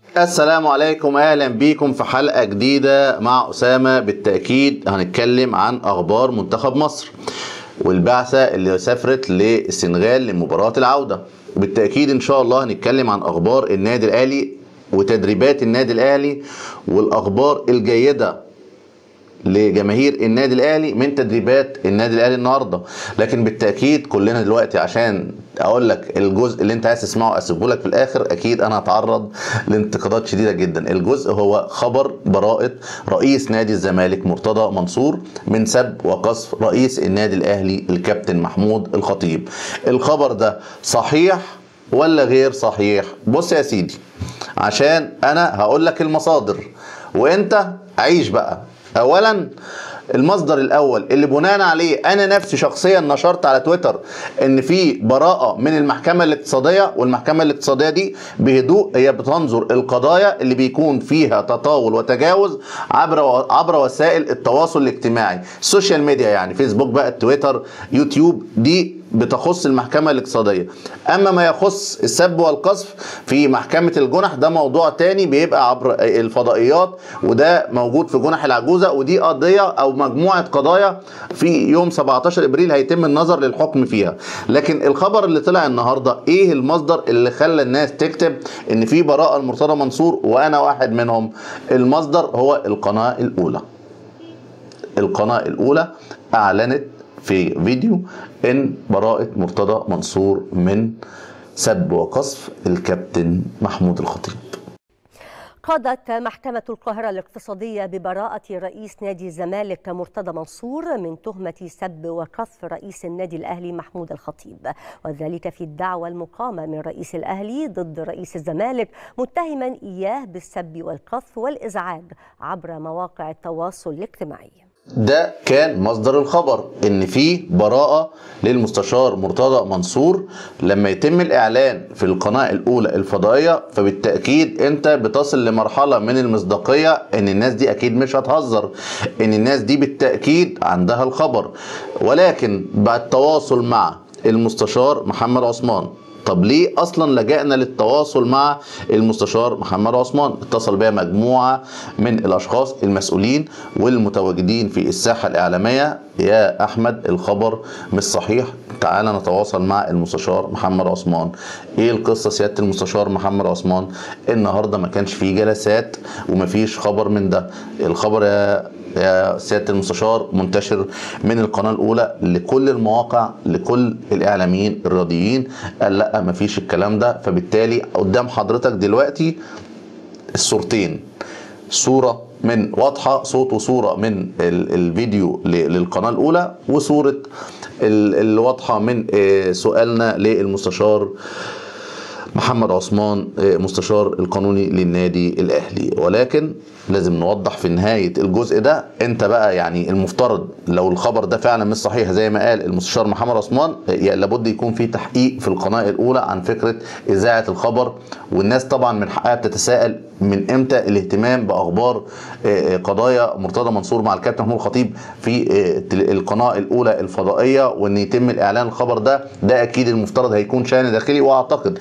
السلام عليكم اهلا بيكم في حلقه جديده مع اسامه بالتاكيد هنتكلم عن اخبار منتخب مصر والبعثه اللي سافرت للسنغال لمباراه العوده بالتاكيد ان شاء الله هنتكلم عن اخبار النادي الاهلي وتدريبات النادي الاهلي والاخبار الجيده لجماهير النادي الاهلي من تدريبات النادي الاهلي النهارده لكن بالتاكيد كلنا دلوقتي عشان اقول لك الجزء اللي انت عايز تسمعه اسيبه لك في الاخر اكيد انا هتعرض لانتقادات شديده جدا الجزء هو خبر براءه رئيس نادي الزمالك مرتضى منصور من سب وقذف رئيس النادي الاهلي الكابتن محمود الخطيب الخبر ده صحيح ولا غير صحيح بص يا سيدي عشان انا هقول لك المصادر وانت عيش بقى اولا المصدر الاول اللي بناء عليه انا نفسي شخصيا نشرت على تويتر ان في براءه من المحكمه الاقتصاديه والمحكمه الاقتصاديه دي بهدوء هي بتنظر القضايا اللي بيكون فيها تطاول وتجاوز عبر عبر وسائل التواصل الاجتماعي السوشيال ميديا يعني فيسبوك بقى تويتر يوتيوب دي بتخص المحكمة الاقتصادية أما ما يخص السب والقذف في محكمة الجنح ده موضوع تاني بيبقى عبر الفضائيات وده موجود في جنح العجوزة ودي قضية أو مجموعة قضايا في يوم 17 إبريل هيتم النظر للحكم فيها لكن الخبر اللي طلع النهاردة إيه المصدر اللي خلى الناس تكتب إن في براءة المرتضى منصور وأنا واحد منهم المصدر هو القناة الأولى القناة الأولى أعلنت في فيديو ان براءة مرتضى منصور من سب وقذف الكابتن محمود الخطيب قضت محكمة القاهرة الاقتصادية ببراءة رئيس نادي الزمالك مرتضى منصور من تهمة سب وقذف رئيس النادي الأهلي محمود الخطيب وذلك في الدعوى المقامة من رئيس الأهلي ضد رئيس الزمالك متهما إياه بالسب والقذف والإزعاج عبر مواقع التواصل الاجتماعي ده كان مصدر الخبر ان في براءه للمستشار مرتضى منصور لما يتم الاعلان في القناه الاولى الفضائيه فبالتاكيد انت بتصل لمرحله من المصداقيه ان الناس دي اكيد مش هتهزر ان الناس دي بالتاكيد عندها الخبر ولكن بعد التواصل مع المستشار محمد عثمان طب ليه اصلا لجأنا للتواصل مع المستشار محمد عثمان اتصل بيا مجموعه من الاشخاص المسؤولين والمتواجدين في الساحه الاعلاميه يا احمد الخبر مش صحيح تعال نتواصل مع المستشار محمد عثمان ايه القصه سياده المستشار محمد عثمان النهارده ما كانش فيه جلسات ومفيش خبر من ده الخبر يا يا سياده المستشار منتشر من القناه الاولى لكل المواقع لكل الاعلاميين الرياضيين قال لا مفيش الكلام ده فبالتالي قدام حضرتك دلوقتي الصورتين صوره من واضحه صوت وصوره من الفيديو للقناه الاولى وصوره الواضحه من سؤالنا للمستشار محمد عثمان مستشار القانوني للنادي الاهلي ولكن لازم نوضح في نهايه الجزء ده انت بقى يعني المفترض لو الخبر ده فعلا مش صحيح زي ما قال المستشار محمد عثمان لابد يكون في تحقيق في القناه الاولى عن فكره اذاعه الخبر والناس طبعا من حقها بتتساءل من امتى الاهتمام باخبار قضايا مرتضى منصور مع الكابتن محمود الخطيب في القناه الاولى الفضائيه وان يتم الاعلان الخبر ده ده اكيد المفترض هيكون شان داخلي واعتقد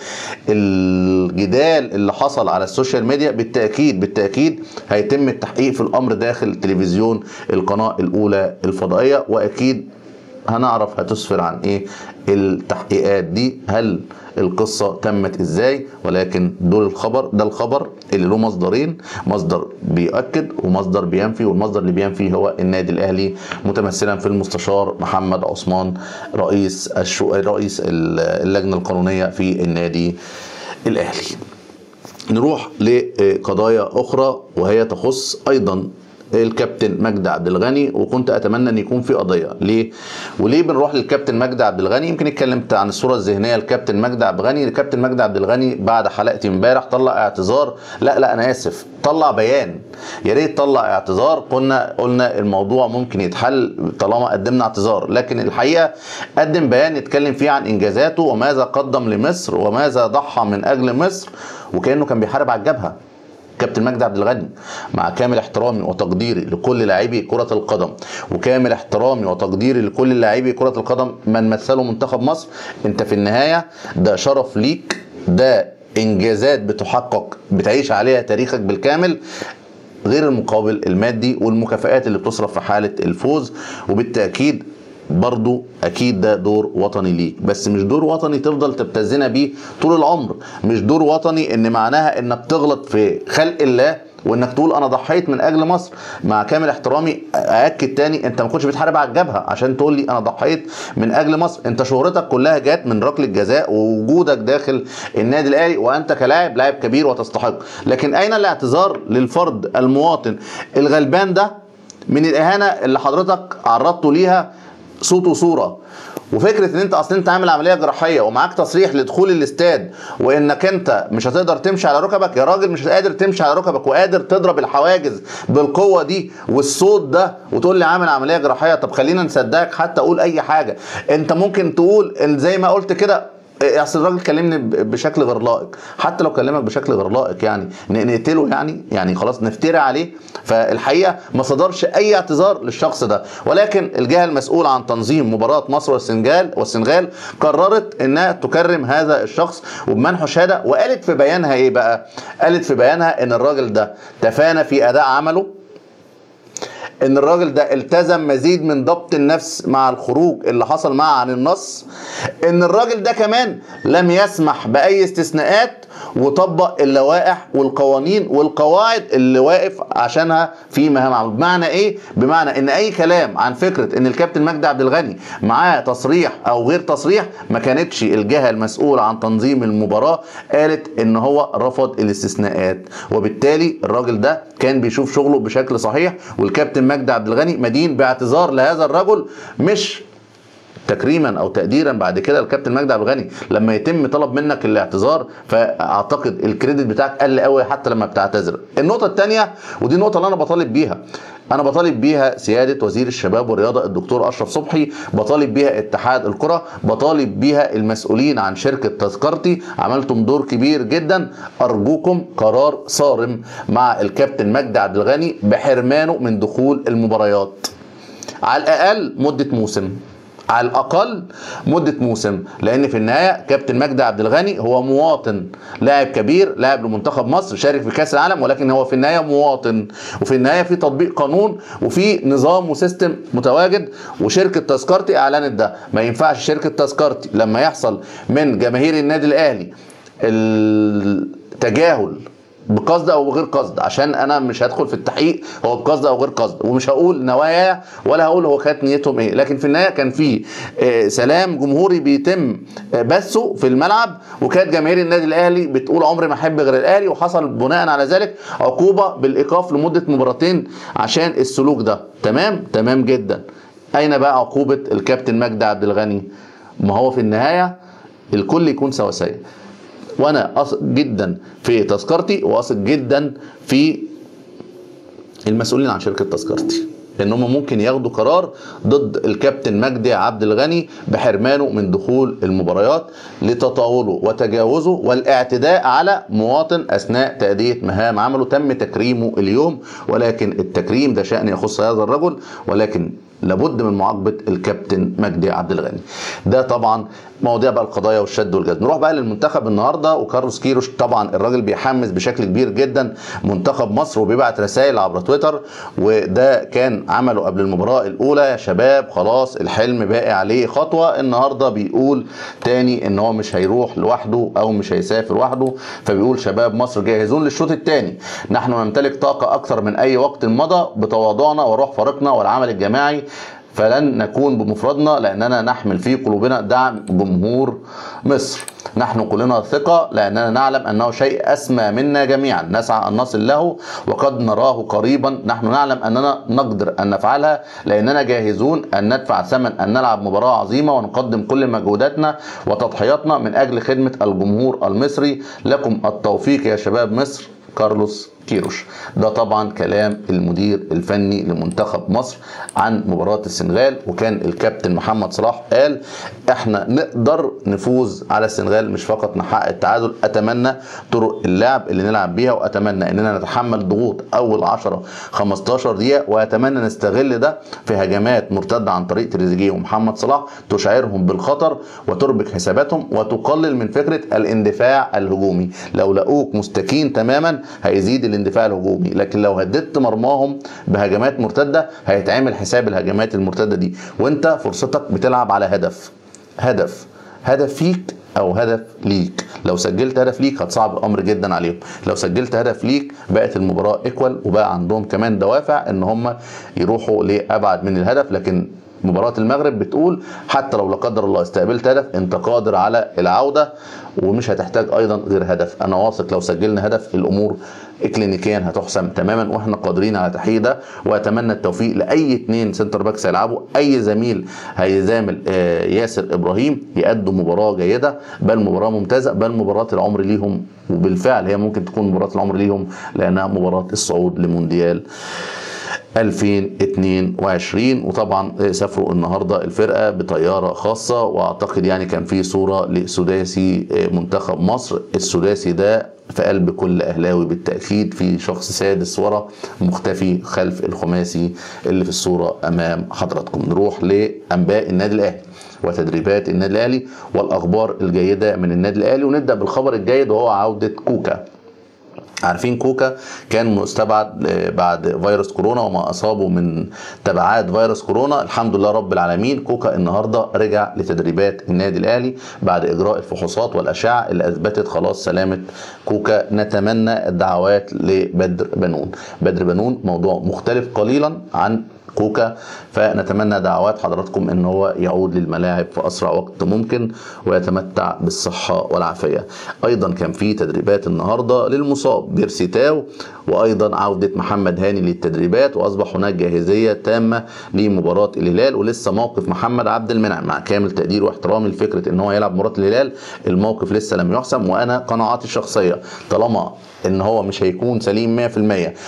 الجدال اللي حصل على السوشيال ميديا بالتاكيد بالتاكيد هيتم التحقيق في الامر داخل تلفزيون القناه الاولى الفضائيه واكيد هنعرف هتسفر عن ايه التحقيقات دي هل القصه تمت ازاي ولكن دول الخبر ده الخبر اللي له مصدرين مصدر بيؤكد ومصدر بينفي والمصدر اللي بينفي هو النادي الاهلي متمثلا في المستشار محمد عثمان رئيس الشو... رئيس اللجنه القانونيه في النادي الاهلي نروح لقضايا اخرى وهي تخص ايضا الكابتن مجدي عبد الغني وكنت اتمنى ان يكون في قضيه ليه وليه بنروح للكابتن مجدي عبد الغني يمكن اتكلمت عن الصوره الذهنيه للكابتن مجدي عبد الغني الكابتن مجدي عبد الغني بعد حلقتي امبارح طلع اعتذار لا لا انا اسف طلع بيان يا ريت طلع اعتذار قلنا قلنا الموضوع ممكن يتحل طالما قدمنا اعتذار لكن الحقيقه قدم بيان يتكلم فيه عن انجازاته وماذا قدم لمصر وماذا ضحى من اجل مصر وكانه كان بيحارب على الجبهه كابتن مجدي عبد الغني مع كامل احترامي وتقديري لكل لاعبي كرة القدم وكامل احترامي وتقديري لكل لاعبي كرة القدم من مثلوا منتخب مصر انت في النهاية ده شرف ليك ده انجازات بتحقق بتعيش عليها تاريخك بالكامل غير المقابل المادي والمكافآت اللي بتصرف في حالة الفوز وبالتأكيد برضو اكيد ده دور وطني ليك بس مش دور وطني تفضل تبتزنا بيه طول العمر مش دور وطني ان معناها انك تغلط في خلق الله وانك تقول انا ضحيت من اجل مصر مع كامل احترامي ااكد تاني انت ما كنتش بتحارب على الجبهه عشان تقول لي انا ضحيت من اجل مصر انت شهرتك كلها جات من ركله جزاء ووجودك داخل النادي الاهلي وانت كلاعب لاعب كبير وتستحق لكن اين الاعتذار للفرد المواطن الغلبان ده من الاهانه اللي حضرتك عرضته ليها صوت وصوره وفكره ان انت اصلا انت عامل عمليه جراحيه ومعاك تصريح لدخول الاستاد وانك انت مش هتقدر تمشي على ركبك يا راجل مش قادر تمشي على ركبك وقادر تضرب الحواجز بالقوه دي والصوت ده وتقول لي عامل عمليه جراحيه طب خلينا نصدقك حتى اقول اي حاجه انت ممكن تقول إن زي ما قلت كده اصل الراجل كلمني ب- بشكل غير لائق حتى لو كلمك بشكل غير لائق يعني ن- نقتله يعني يعني خلاص نفتري عليه فالحقيقه ما صدرش اي اعتذار للشخص ده ولكن الجهه المسؤوله عن تنظيم مباراه مصر والسنغال والسنغال قررت انها تكرم هذا الشخص وبمنحه شهاده وقالت في بيانها ايه بقى قالت في بيانها ان الراجل ده تفانى في اداء عمله ان الراجل ده التزم مزيد من ضبط النفس مع الخروج اللي حصل معه عن النص ان الراجل ده كمان لم يسمح باي استثناءات وطبق اللوائح والقوانين والقواعد اللي واقف عشانها في مهام عمله بمعنى ايه بمعنى ان اي كلام عن فكره ان الكابتن مجدي عبد الغني معاه تصريح او غير تصريح ما كانتش الجهه المسؤوله عن تنظيم المباراه قالت ان هو رفض الاستثناءات وبالتالي الراجل ده كان بيشوف شغله بشكل صحيح والكابتن مجدي عبد الغني مدين باعتذار لهذا الرجل مش تكريما او تقديرا بعد كده الكابتن مجدي عبد الغني لما يتم طلب منك الاعتذار فاعتقد الكريدت بتاعك قل قوي حتى لما بتعتذر النقطه الثانيه ودي النقطه اللي انا بطالب بيها انا بطالب بيها سياده وزير الشباب والرياضه الدكتور اشرف صبحي بطالب بيها اتحاد الكره بطالب بيها المسؤولين عن شركه تذكرتي عملتم دور كبير جدا ارجوكم قرار صارم مع الكابتن مجدي عبد الغني بحرمانه من دخول المباريات على الاقل مده موسم على الاقل مده موسم لان في النهايه كابتن مجدي عبد الغني هو مواطن لاعب كبير لاعب لمنتخب مصر شارك في كاس العالم ولكن هو في النهايه مواطن وفي النهايه في تطبيق قانون وفي نظام وسيستم متواجد وشركه تذكرتي اعلنت ده ما ينفعش شركه تذكرتي لما يحصل من جماهير النادي الاهلي التجاهل بقصد او بغير قصد عشان انا مش هدخل في التحقيق هو بقصد او غير قصد ومش هقول نوايا ولا هقول هو كانت نيتهم ايه لكن في النهايه كان في آه، سلام جمهوري بيتم آه، بثه في الملعب وكانت جماهير النادي الاهلي بتقول عمري ما احب غير الاهلي وحصل بناء على ذلك عقوبه بالايقاف لمده مباراتين عشان السلوك ده تمام تمام جدا اين بقى عقوبه الكابتن مجدي عبد الغني ما هو في النهايه الكل يكون سواسيه وانا اثق جدا في تذكرتي واثق جدا في المسؤولين عن شركه تذكرتي ان هم ممكن ياخدوا قرار ضد الكابتن مجدي عبد الغني بحرمانه من دخول المباريات لتطاوله وتجاوزه والاعتداء على مواطن اثناء تاديه مهام عمله تم تكريمه اليوم ولكن التكريم ده شان يخص هذا الرجل ولكن لابد من معاقبه الكابتن مجدي عبد الغني ده طبعا مواضيع بقى القضايا والشد والجذب نروح بقى للمنتخب النهارده وكارلوس كيروش طبعا الراجل بيحمس بشكل كبير جدا منتخب مصر وبيبعت رسائل عبر تويتر وده كان عمله قبل المباراه الاولى يا شباب خلاص الحلم باقي عليه خطوه النهارده بيقول تاني ان هو مش هيروح لوحده او مش هيسافر لوحده فبيقول شباب مصر جاهزون للشوط الثاني نحن نمتلك طاقه اكثر من اي وقت مضى بتواضعنا وروح فريقنا والعمل الجماعي فلن نكون بمفردنا لاننا نحمل في قلوبنا دعم جمهور مصر نحن كلنا ثقة لأننا نعلم أنه شيء أسمى منا جميعا نسعى أن نصل له وقد نراه قريبا نحن نعلم أننا نقدر أن نفعلها لأننا جاهزون أن ندفع ثمن أن نلعب مباراة عظيمة ونقدم كل مجهوداتنا وتضحياتنا من أجل خدمة الجمهور المصري لكم التوفيق يا شباب مصر كارلوس كيروش ده طبعا كلام المدير الفني لمنتخب مصر عن مباراة السنغال وكان الكابتن محمد صلاح قال احنا نقدر نفوز على السنغال مش فقط نحقق التعادل اتمنى طرق اللعب اللي نلعب بيها واتمنى اننا نتحمل ضغوط اول 10 15 دقيقة واتمنى نستغل ده في هجمات مرتدة عن طريق تريزيجيه ومحمد صلاح تشعرهم بالخطر وتربك حساباتهم وتقلل من فكرة الاندفاع الهجومي لو لقوك مستكين تماما هيزيد الاندفاع الهجومي لكن لو هددت مرماهم بهجمات مرتده هيتعمل حساب الهجمات المرتده دي وانت فرصتك بتلعب على هدف هدف هدف فيك او هدف ليك لو سجلت هدف ليك هتصعب الامر جدا عليهم لو سجلت هدف ليك بقت المباراه ايكوال وبقى عندهم كمان دوافع ان هم يروحوا لابعد من الهدف لكن مباراة المغرب بتقول حتى لو لا قدر الله استقبلت هدف انت قادر على العودة ومش هتحتاج ايضا غير هدف انا واثق لو سجلنا هدف الامور اكلينيكيا هتحسم تماما واحنا قادرين على تحقيق ده واتمنى التوفيق لاي اثنين سنتر باكس هيلعبوا اي زميل هيزامل آه، ياسر ابراهيم يأدوا مباراه جيده بل مباراه ممتازه بل مباراه العمر ليهم وبالفعل هي ممكن تكون مباراه العمر ليهم لانها مباراه الصعود لمونديال 2022 وطبعا سافروا النهارده الفرقه بطياره خاصه واعتقد يعني كان في صوره لسداسي منتخب مصر السداسي ده في قلب كل اهلاوي بالتاكيد في شخص سادس ورا مختفي خلف الخماسي اللي في الصوره امام حضراتكم نروح لانباء النادي الاهلي وتدريبات النادي الاهلي والاخبار الجيده من النادي الاهلي ونبدا بالخبر الجيد وهو عوده كوكا عارفين كوكا كان مستبعد بعد فيروس كورونا وما اصابه من تبعات فيروس كورونا الحمد لله رب العالمين كوكا النهارده رجع لتدريبات النادي الاهلي بعد اجراء الفحوصات والاشعه اللي اثبتت خلاص سلامه كوكا نتمنى الدعوات لبدر بنون بدر بنون موضوع مختلف قليلا عن كوكا فنتمنى دعوات حضراتكم ان هو يعود للملاعب في اسرع وقت ممكن ويتمتع بالصحه والعافيه. ايضا كان في تدريبات النهارده للمصاب بيرسي تاو وايضا عوده محمد هاني للتدريبات واصبح هناك جاهزيه تامه لمباراه الهلال ولسه موقف محمد عبد المنعم مع كامل تقدير واحترامي لفكره ان هو يلعب مباراه الهلال الموقف لسه لم يحسم وانا قناعاتي الشخصيه طالما ان هو مش هيكون سليم 100%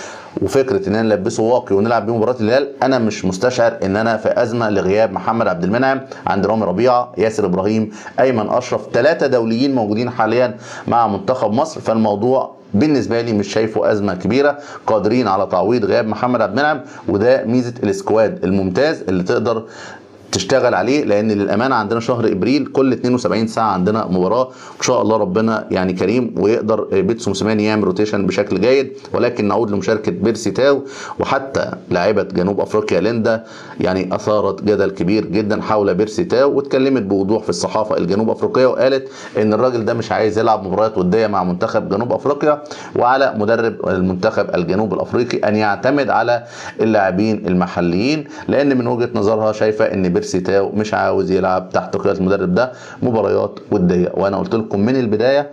وفكره ان انا نلبسه واقي ونلعب بيه مباراه الهلال انا مش مستشعر ان انا في ازمه لغياب محمد عبد المنعم عند رامي ربيعه ياسر ابراهيم ايمن اشرف ثلاثه دوليين موجودين حاليا مع منتخب مصر فالموضوع بالنسبه لي مش شايفه ازمه كبيره قادرين على تعويض غياب محمد عبد المنعم وده ميزه السكواد الممتاز اللي تقدر تشتغل عليه لان للامانه عندنا شهر ابريل كل 72 ساعه عندنا مباراه ان شاء الله ربنا يعني كريم ويقدر بيتسو موسيماني يعمل روتيشن بشكل جيد ولكن نعود لمشاركه بيرسي تاو وحتى لاعبه جنوب افريقيا ليندا يعني اثارت جدل كبير جدا حول بيرسي تاو واتكلمت بوضوح في الصحافه الجنوب افريقيه وقالت ان الراجل ده مش عايز يلعب مباريات وديه مع منتخب جنوب افريقيا وعلى مدرب المنتخب الجنوب الافريقي ان يعتمد على اللاعبين المحليين لان من وجهه نظرها شايفه ان بيرسي تاو مش عاوز يلعب تحت قياده المدرب ده مباريات وديه وانا قلت لكم من البدايه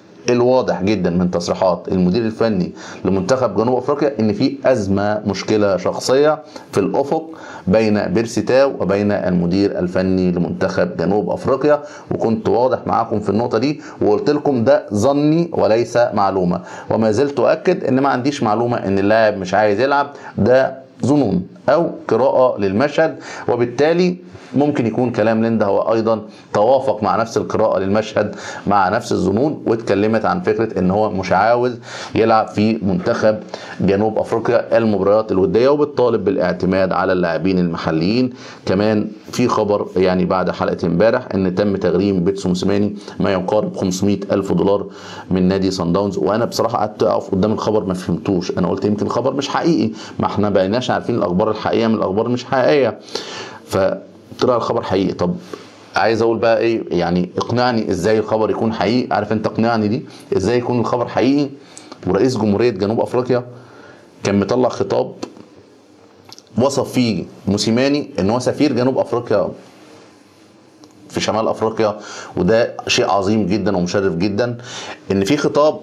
الواضح جدا من تصريحات المدير الفني لمنتخب جنوب افريقيا ان في ازمه مشكله شخصيه في الافق بين بيرسي تاو وبين المدير الفني لمنتخب جنوب افريقيا وكنت واضح معاكم في النقطه دي وقلت لكم ده ظني وليس معلومه وما زلت اؤكد ان ما عنديش معلومه ان اللاعب مش عايز يلعب ده ظنون او قراءه للمشهد وبالتالي ممكن يكون كلام ليندا هو ايضا توافق مع نفس القراءه للمشهد مع نفس الظنون واتكلمت عن فكره ان هو مش عاوز يلعب في منتخب جنوب افريقيا المباريات الوديه وبتطالب بالاعتماد على اللاعبين المحليين كمان في خبر يعني بعد حلقه امبارح ان تم تغريم بيتسو موسيماني ما يقارب 500 الف دولار من نادي سان داونز وانا بصراحه قعدت اقف قدام الخبر ما فهمتوش انا قلت يمكن الخبر مش حقيقي ما احنا بقيناش عارفين الاخبار الحقيقيه من الاخبار مش حقيقيه ف طلع الخبر حقيقي طب عايز اقول بقى ايه يعني اقنعني ازاي الخبر يكون حقيقي عارف انت اقنعني دي ازاي يكون الخبر حقيقي ورئيس جمهوريه جنوب افريقيا كان مطلع خطاب وصف فيه موسيماني ان هو سفير جنوب افريقيا في شمال افريقيا وده شيء عظيم جدا ومشرف جدا ان في خطاب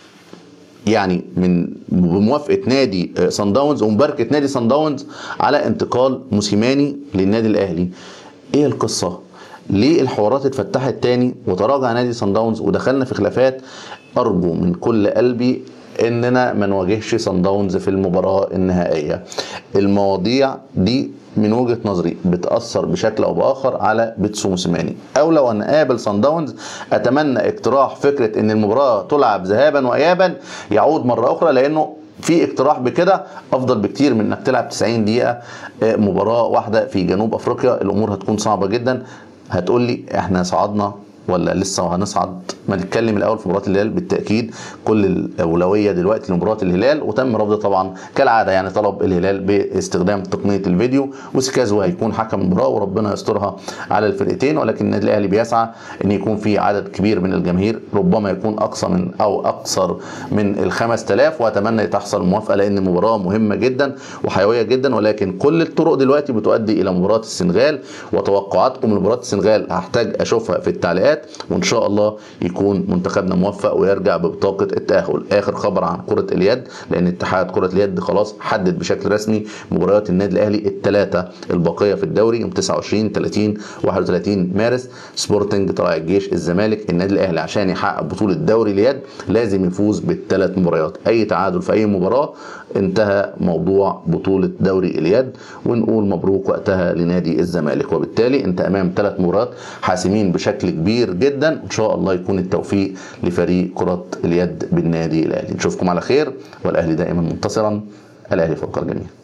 يعني من بموافقه نادي سان داونز ومباركه نادي سان داونز على انتقال موسيماني للنادي الاهلي ايه القصه ليه الحوارات اتفتحت تاني وتراجع نادي سان داونز ودخلنا في خلافات ارجو من كل قلبي اننا ما نواجهش صن داونز في المباراه النهائيه المواضيع دي من وجهه نظري بتاثر بشكل او باخر على بيتسو موسيماني او لو هنقابل صن داونز اتمنى اقتراح فكره ان المباراه تلعب ذهابا وايابا يعود مره اخرى لانه في اقتراح بكده افضل بكتير من انك تلعب 90 دقيقه مباراه واحده في جنوب افريقيا الامور هتكون صعبه جدا هتقول لي احنا صعدنا ولا لسه هنصعد ما نتكلم الاول في مباراه الهلال بالتاكيد كل الاولويه دلوقتي لمباراه الهلال وتم رفض طبعا كالعاده يعني طلب الهلال باستخدام تقنيه الفيديو وسكازو هيكون حكم المباراه وربنا يسترها على الفرقتين ولكن النادي الاهلي بيسعى ان يكون في عدد كبير من الجماهير ربما يكون اقصى من او اكثر من ال 5000 واتمنى تحصل موافقه لان المباراه مهمه جدا وحيويه جدا ولكن كل الطرق دلوقتي بتؤدي الى مباراه السنغال وتوقعاتكم لمباراه السنغال هحتاج اشوفها في التعليقات وان شاء الله يكون منتخبنا موفق ويرجع ببطاقه التاهل اخر خبر عن كره اليد لان اتحاد كره اليد خلاص حدد بشكل رسمي مباريات النادي الاهلي الثلاثه الباقيه في الدوري يوم 29 30 31 مارس سبورتنج طلائع الجيش الزمالك النادي الاهلي عشان يحقق بطوله دوري اليد لازم يفوز بالثلاث مباريات اي تعادل في اي مباراه انتهى موضوع بطوله دوري اليد ونقول مبروك وقتها لنادي الزمالك وبالتالي انت امام ثلاث مباريات حاسمين بشكل كبير جدا ان شاء الله يكون التوفيق لفريق كره اليد بالنادي الاهلي نشوفكم على خير والاهلي دائما منتصرا الاهلي فوق الجميع